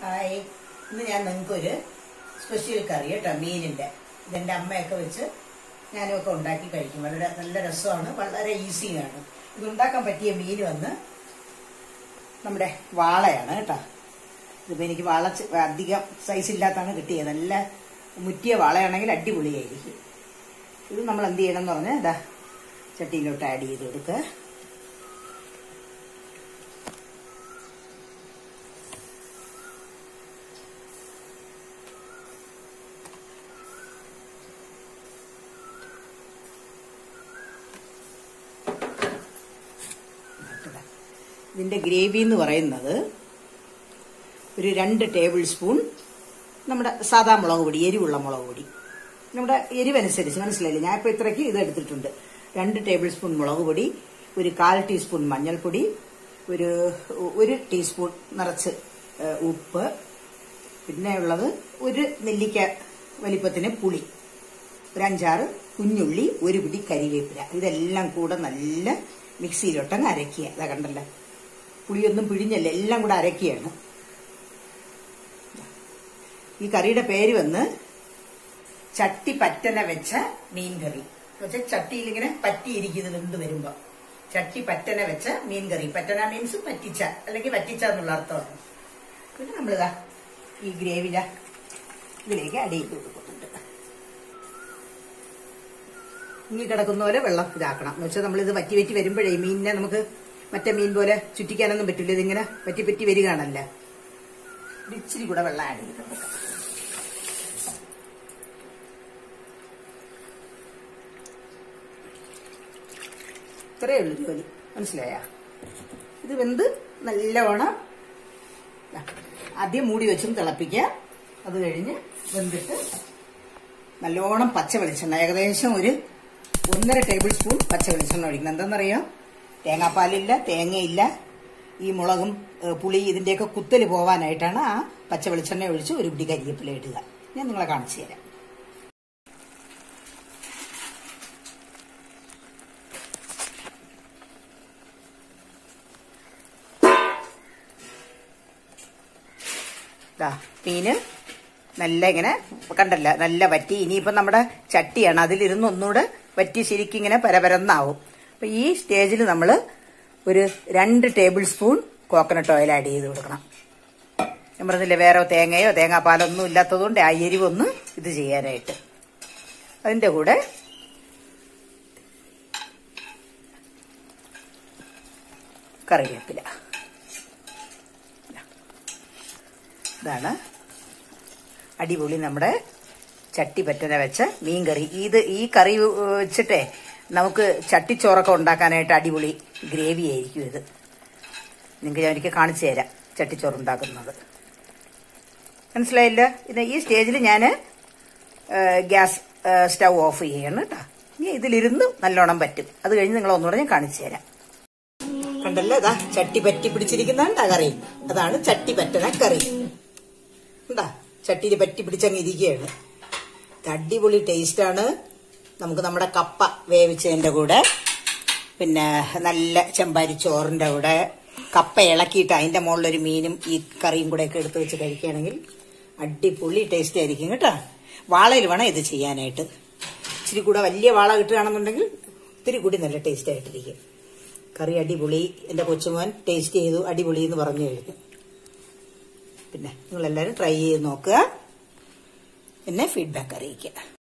hi ഇന്ന് ഞാൻ നിങ്ങൾക്കൊരു സ്പെഷ്യൽ കറി കേട്ടോ മീനിന്റെ ഇതെന്റെ അമ്മയൊക്കെ വെച്ച് ഞാനും ഒക്കെ ഉണ്ടാക്കി കഴിക്കും വളരെ നല്ല രസമാണ് വളരെ ഈസിയാണ് ഇത് ഉണ്ടാക്കാൻ പറ്റിയ മീൻ വന്ന് നമ്മുടെ വാളയാണ് കേട്ടോ ഇതിപ്പോ എനിക്ക് വാള ചെ- അധികം സൈസ് ഇല്ലാത്താണ് കിട്ടിയത് നല്ല മുറ്റിയ വാളയാണെങ്കിൽ അടിപൊളിയായിരിക്കും ഇത് നമ്മൾ എന്ത് ചെയ്യണം എന്ന് പറഞ്ഞാൽ ഇതാ ചട്ടിയിലോട്ട് ആഡ് ചെയ്ത് കൊടുക്കുക ഇതിന്റെ ഗ്രേവി എന്ന് പറയുന്നത് ഒരു രണ്ട് ടേബിൾ സ്പൂൺ നമ്മുടെ സാദാ മുളക് പൊടി എരിവുള്ള മുളക് പൊടി നമ്മുടെ എരിവനുസരിച്ച് മനസ്സിലായില്ലേ ഞാൻ ഇപ്പോൾ ഇത്രയ്ക്ക് ഇത് എടുത്തിട്ടുണ്ട് രണ്ട് ടേബിൾ സ്പൂൺ മുളക് പൊടി ഒരു കാൽ ടീസ്പൂൺ മഞ്ഞൾപ്പൊടി ഒരു ഒരു ടീസ്പൂൺ നിറച്ച് ഏഹ്, ഉപ്പ് പിന്നെ ഉള്ളത് ഒരു നെല്ലിക്ക വലിപ്പത്തിന് പുളി ഒരു അഞ്ചാറ് കുഞ്ഞുള്ളി ഒരു പിടി കരിവേപ്പില ഇതെല്ലാം കൂടെ നല്ല മിക്സിയിലോട്ടങ്ങ് അരക്കുക ഇതാ കണ്ടല്ലോ പുളിയൊന്നും പിഴിഞ്ഞല്ല എല്ലാം കൂടെ അരക്കുകയാണ് ഈ കറിയുടെ പേര് വന്ന് ചട്ടി പറ്റന വെച്ച മീൻ കറി പക്ഷെ ചട്ടിയിൽ ഇങ്ങനെ പറ്റിയിരിക്കുന്നത് വെന്ത് വരുമ്പോ ചട്ടി പറ്റന വെച്ച മീൻ കറി പറ്റന മീൻസ് പറ്റിച്ച അല്ലെങ്കിൽ പറ്റിച്ച എന്നുള്ള അർത്ഥമാണ് പിന്നെ നമ്മളിതാ ഈ ഗ്രേവില ഇതിലേക്ക് അടി ചെയ്ത് കൊടുക്കുന്നുണ്ട് ഇനി കിടക്കുന്ന പോലെ വെള്ളം ഇതാക്കണം എന്ന് വെച്ചാൽ നമ്മളിത് വറ്റി വറ്റി വരുമ്പോഴേ ഈ മീനിനെ നമുക്ക് മറ്റേ മീൻ പോലെ ചുറ്റിക്കാനൊന്നും പറ്റില്ല ഇതിങ്ങനെ വറ്റി പറ്റി വരികയാണല്ല ഒരു ഇച്ചിരി കൂടെ വെള്ളം ആഡ് ചെയ്തിട്ടുണ്ട് ഇത്രയേ ഉള്ളൂ ജോലി മനസ്സിലായ ഇത് വെന്ത് നല്ലവണ്ണം ദാ, ആദ്യം മൂടി വെച്ചും തിളപ്പിക്കുക അത് കഴിഞ്ഞ് വെന്തിട്ട് നല്ലോണം പച്ച വെളിച്ചെണ്ണ ഏകദേശം ഒരു ഒന്നര ടേബിൾ സ്പൂൺ പച്ച വെളിച്ചെണ്ണ ഒഴിക്കണം എന്താണെന്നറിയാം തേങ്ങാപ്പാലില്ല തേങ്ങയില്ല ഈ മുളകും ഏ, പുളി ഇതിന്റെയൊക്കെ കുത്തല് പോവാനായിട്ടാണ് ആ പച്ച വെളിച്ചെണ്ണ ഒഴിച്ച് ഒരു പിടി കരിയേപ്പില ഇടുക ഞാൻ നിങ്ങളെ കാണിച്ചു തരാം ദാ മീന് നല്ല ഇങ്ങനെ കണ്ടല്ല നല്ല വറ്റി ഇനിയിപ്പം നമ്മുടെ ചട്ടിയാണ് അതിലിരുന്ന് ഒന്നുകൂടെ വറ്റി ശരിക്കും ഇങ്ങനെ പരപരന്നാവും അപ്പൊ ഈ സ്റ്റേജിൽ നമ്മൾ ഒരു രണ്ട് tablespoon coconut oil add ചെയ്ത് കൊടുക്കണം ഞാൻ പറഞ്ഞില്ലേ വേറെ തേങ്ങയോ തേങ്ങാപ്പാലോ ഒന്നും ഇല്ലാത്തതുകൊണ്ട് ആ എരിവൊന്ന് ഇത് ചെയ്യാനായിട്ട് അതിന്റെ കൂടെ കറിവേപ്പില ഇതാണ് അടിപൊളി നമ്മുടെ ചട്ടി പറ്റന വെച്ച മീൻ കറി ഇത് ഈ കറി വെച്ചിട്ടേ നമുക്ക് ചട്ടിച്ചോറൊക്കെ ഉണ്ടാക്കാനായിട്ട് അടിപൊളി ഗ്രേവി ആയിരിക്കും ഇത് നിങ്ങൾക്ക് ഞാൻ ഒരിക്കൽ കാണിച്ചു തരാം ചട്ടിച്ചോറ് ഉണ്ടാക്കുന്നത് മനസ്സിലായില്ല ഇത് ഈ സ്റ്റേജിൽ ഞാൻ ഗ്യാസ് സ്റ്റൗ ഓഫ് ചെയ്യണം കേട്ടോ ഇനി ഇതിലിരുന്ന് നല്ലോണം പറ്റും അത് കഴിഞ്ഞ് നിങ്ങൾ ഒന്നുകൂടെ ഞാൻ കാണിച്ചു തരാം കണ്ടല്ലോ ഇതാ ചട്ടി പറ്റി പിടിച്ചിരിക്കുന്നതാണ്ടാ കറി അതാണ് ചട്ടി പറ്റണ കറി എന്താ ചട്ടിയിൽ പറ്റി പിടിച്ചങ്ങ് ഇരിക്കുകയാണ് ഇത് അടിപൊളി ടേസ്റ്റാണ് നമുക്ക് നമ്മുടെ കപ്പ വേവിച്ചതിന്റെ കൂടെ പിന്നെ നല്ല ചെമ്പാരി ചോറിന്റെ കൂടെ കപ്പ ഇളക്കിയിട്ട് അതിന്റെ മുകളിലൊരു മീനും ഈ കറിയും കൂടെ ഒക്കെ എടുത്ത് വെച്ച് കഴിക്കുകയാണെങ്കിൽ അടിപൊളി ടേസ്റ്റ് ആയിരിക്കും കേട്ടോ വാളയിൽ വേണം ഇത് ചെയ്യാനായിട്ട് ഇച്ചിരി കൂടെ വലിയ വാള കിട്ടുകയാണെന്നുണ്ടെങ്കിൽ ഒത്തിരി കൂടി നല്ല ടേസ്റ്റ് ആയിട്ടിരിക്കും കറി അടിപൊളി എന്റെ കൊച്ചുമോൻ ടേസ്റ്റ് ചെയ്തു അടിപൊളി എന്ന് പറഞ്ഞു കഴിഞ്ഞു പിന്നെ നിങ്ങളെല്ലാവരും ട്രൈ ചെയ്ത് നോക്കുക പിന്നെ ഫീഡ്ബാക്ക് അറിയിക്കുക